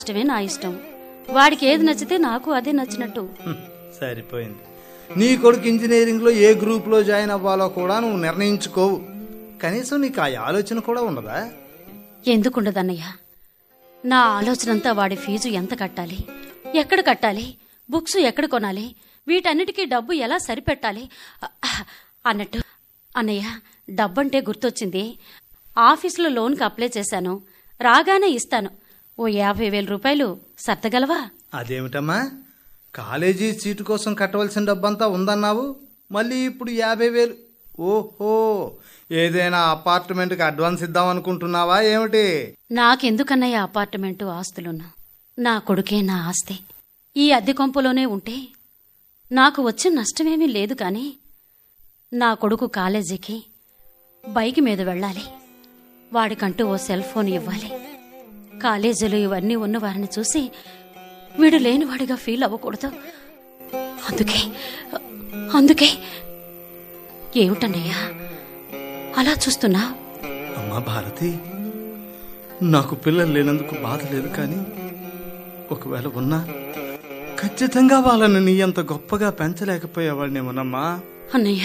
ఇష్టమే నా ఇష్టం వాడికి ఏది నచ్చితే నాకు అదే నచ్చినట్టు హ్మ్, సరిపోయింది నీ కొడుకు ఇంజనీరింగ్లో ఏ గ్రూప్లో జాయిన్ అవ్వాలో కూడా నువ్వు నిర్ణయించుకోవు కనీసం నీకు ఆ ఆలోచన కూడా ఉండదా ఎందుకుండదన్నయ్య నా ఆలోచన అంతా వాడి ఫీజు ఎంత కట్టాలి ఎక్కడ కట్టాలి బుక్స్ ఎక్కడ కొనాలి వీటన్నిటికీ డబ్బు ఎలా సరిపెట్టాలి అ- అన్నట్టు అన్నయ్య డబ్బంటే గుర్తొచ్చింది ఆఫీసులో లోన్కి అప్లై చేశాను రాగానే ఇస్తాను ఓ యాభై వేల రూపాయలు సర్దగలవా అదేమిటమ్మా కాలేజీ సీటు కోసం కట్టవలసిన డబ్బంతా ఉందన్నావు మళ్ళీ ఇప్పుడు యాభై వేలు ఓహో ఏదైనా అపార్ట్మెంట్కి అడ్వాన్స్ ఇద్దాం అనుకుంటున్నావా ఏమిటి నాకెందుకన్నయ్య అపార్ట్మెంటు ఆస్తులున్నా నా కొడుకే నా ఆస్తి ఈ అద్దె కొంపలోనే ఉంటే నాకు వచ్చిన నష్టమేమీ లేదు కానీ నా కొడుకు కాలేజీకి బైక్ మీద వెళ్ళాలి వాడికంటూ ఓ సెల్ ఫోన్ ఇవ్వాలి కాలేజీలు ఇవన్నీ ఉన్న వారిని చూసి వీడు లేనివాడిగా ఫీల్ అవ్వకూడదు అందుకే అందుకే ఏమిటన్నయ్యా అలా చూస్తున్నా అమ్మా భారతి నాకు పిల్లలు లేనందుకు బాధ లేదు కానీ ఒకవేళ ఉన్నా ఖచ్చితంగా వాళ్ళని నీ అంత గొప్పగా పెంచలేకపోయేవాడినేమోనమ్మా అన్నయ్య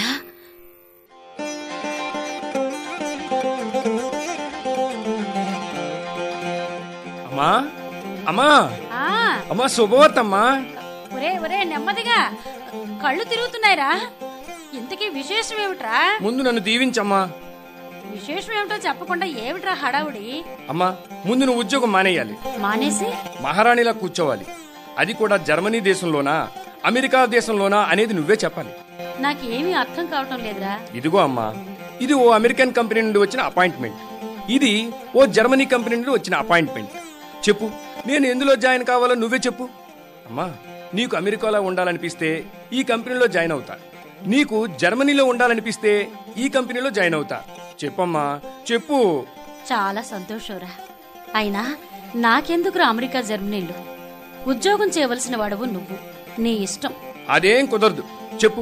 అమ్మా అమ్మా ఆ, అమ్మా శుభవార్తమ్మా ఒరే ఒరే నెమ్మదిగా కళ్ళు తిరుగుతున్నాయిరా ఇంతకీ విశేషం ఏమిట్రా ముందు నన్ను దీవించమ్మా విశేషం ఏమిటో చెప్పకుండా ఏమిట్రా హడావుడి అమ్మా ముందు నువ్వు ఉద్యోగం మానేయాలి మానేసి మహారాణిలా కూర్చోవాలి అది కూడా జర్మనీ దేశంలోనా అమెరికా దేశంలోనా అనేది నువ్వే చెప్పాలి నాకేమీ అర్థం కావటం లేదురా ఇదిగో అమ్మా ఇది ఓ అమెరికన్ కంపెనీ నుండి వచ్చిన అపాయింట్మెంట్ ఇది ఓ జర్మనీ కంపెనీ నుండి వచ్చిన అపాయింట్మెంట్ చెప్పు నేను ఎందులో జాయిన్ కావాలో నువ్వే చెప్పు అమ్మా నీకు అమెరికాలో ఉండాలనిపిస్తే ఈ కంపెనీలో జాయిన్ అవుతా నీకు జర్మనీలో ఉండాలనిపిస్తే ఈ కంపెనీలో జాయిన్ అవుతా చెప్పమ్మా చెప్పు చాలా సంతోషంరా అయినా నాకెందుకురా అమెరికా జర్మనీలో ఉద్యోగం చేయవలసిన వాడవు నువ్వు నీ ఇష్టం అదేం కుదరదు చెప్పు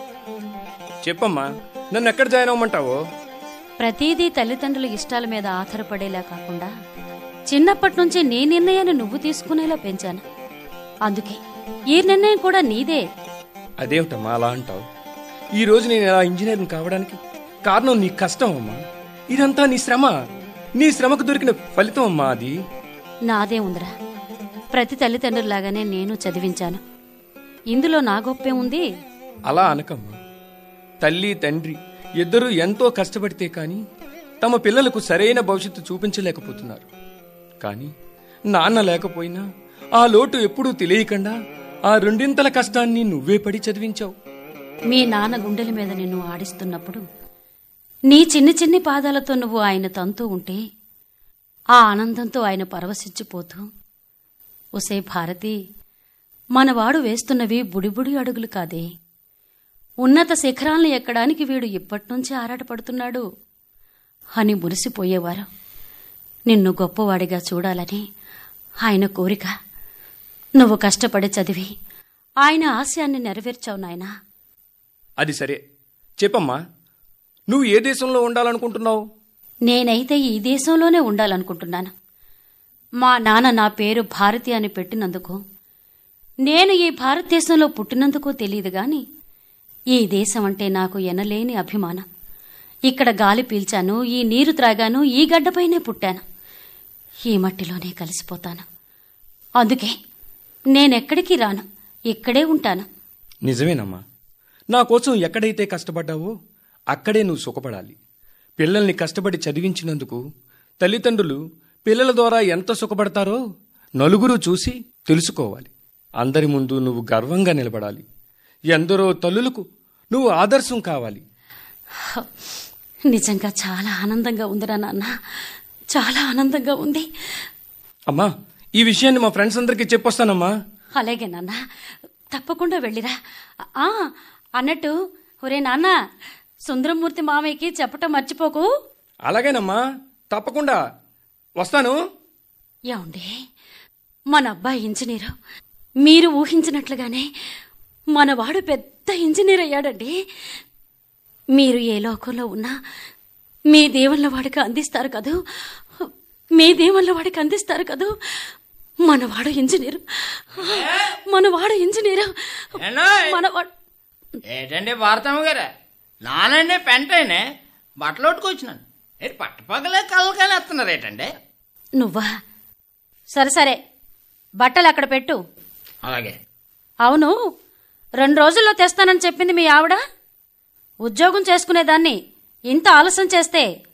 చెప్పమ్మా నన్ను ఎక్కడ జాయిన్ అవ్వమంటావో ప్రతిదీ తల్లిదండ్రుల ఇష్టాల మీద ఆధారపడేలా కాకుండా చిన్నప్పటి నుంచి నీ నిర్ణయాన్ని నువ్వు తీసుకునేలా పెంచాను అందుకే ఈ నిర్ణయం కూడా నీదే అదేమిటమ్మా అలా అంటావు ఈ రోజు నేను ఇలా ఇంజనీరింగ్ కావడానికి కారణం నీ కష్టం అమ్మా ఇదంతా నీ శ్రమ నీ శ్రమకు దొరికిన ఫలితం అమ్మా అది నాదే ఉందిరా ప్రతి తల్లిదండ్రులాగానే నేను చదివించాను ఇందులో నా గొప్పే ఉంది అలా అనకమ్మా తల్లి తండ్రి ఇద్దరూ ఎంతో కష్టపడితే కాని తమ పిల్లలకు సరైన భవిష్యత్తు చూపించలేకపోతున్నారు కానీ నాన్న లేకపోయినా ఆ లోటు ఎప్పుడూ తెలియకుండా ఆ రెండింతల కష్టాన్ని నువ్వే పడి చదివించావు మీ నాన్న గుండెల మీద నిన్ను ఆడిస్తున్నప్పుడు నీ చిన్ని చిన్ని పాదాలతో నువ్వు ఆయన తంతూ ఉంటే ఆ ఆనందంతో ఆయన పరవశించిపోతూ ఒసే భారతి మనవాడు వేస్తున్నవి బుడిబుడి అడుగులు కాదే ఉన్నత శిఖరాలను ఎక్కడానికి వీడు ఇప్పటినుంచి ఆరాటపడుతున్నాడు అని మురిసిపోయేవారు నిన్ను గొప్పవాడిగా చూడాలని ఆయన కోరిక నువ్వు కష్టపడి చదివి ఆయన ఆశయాన్ని నెరవేర్చావు నాయనా అది సరే చెప్పమ్మా నువ్వు ఏ దేశంలో ఉండాలనుకుంటున్నావు నేనైతే ఈ దేశంలోనే ఉండాలనుకుంటున్నాను మా నాన్న నా పేరు భారతి అని పెట్టినందుకు నేను ఈ భారతదేశంలో పుట్టినందుకు తెలియదు గాని ఈ దేశం అంటే నాకు ఎనలేని అభిమానం ఇక్కడ గాలి పీల్చాను ఈ నీరు త్రాగాను ఈ గడ్డపైనే పుట్టాను ఈ మట్టిలోనే కలిసిపోతాను అందుకే నేనెక్కడికి రాను ఇక్కడే ఉంటాను నిజమేనమ్మా నా కోసం ఎక్కడైతే కష్టపడ్డావో అక్కడే నువ్వు సుఖపడాలి పిల్లల్ని కష్టపడి చదివించినందుకు తల్లిదండ్రులు పిల్లల ద్వారా ఎంత సుఖపడతారో నలుగురు చూసి తెలుసుకోవాలి అందరి ముందు నువ్వు గర్వంగా నిలబడాలి ఎందరో తల్లులకు నువ్వు ఆదర్శం కావాలి నిజంగా చాలా ఆనందంగా ఉందిరా నాన్న చాలా ఆనందంగా ఉంది అమ్మా ఈ విషయాన్ని మా ఫ్రెండ్స్ అందరికీ చెప్పొస్తానమ్మా అలాగే నాన్న తప్పకుండా వెళ్ళిరా ఆ అన్నట్టు ఒరే నాన్న సుందరమూర్తి మామయ్యకి చెప్పటం మర్చిపోకు అలాగేనమ్మా తప్పకుండా వస్తాను ఏమండి మన అబ్బాయి ఇంజనీరు మీరు ఊహించినట్లుగానే మనవాడు పెద్ద ఇంజనీర్ అయ్యాడండి మీరు ఏ లోకంలో ఉన్నా మీ దేవుళ్ళ వాడికి అందిస్తారు కదూ మీ దేవుళ్ళ వాడికి అందిస్తారు కదూ మనవాడు ఇంజనీరు మనవాడు ఇంజనీరు ఏనాయ్? మనవాడు ఏంటండి భారతమ్మ గారు నానండి పెంటనే బట్టలు కొట్టుకొచ్చినాను ఏంటి పట్టపగలే కళ్ళకని వస్తున్నారు ఏంటండి నువ్వా సరే సరే బట్టలు అక్కడ పెట్టు అలాగే అవును రెండు రోజుల్లో తెస్తానని చెప్పింది మీ ఆవిడ ఉద్యోగం చేసుకునేదాన్ని ఇంత ఆలస్యం చేస్తే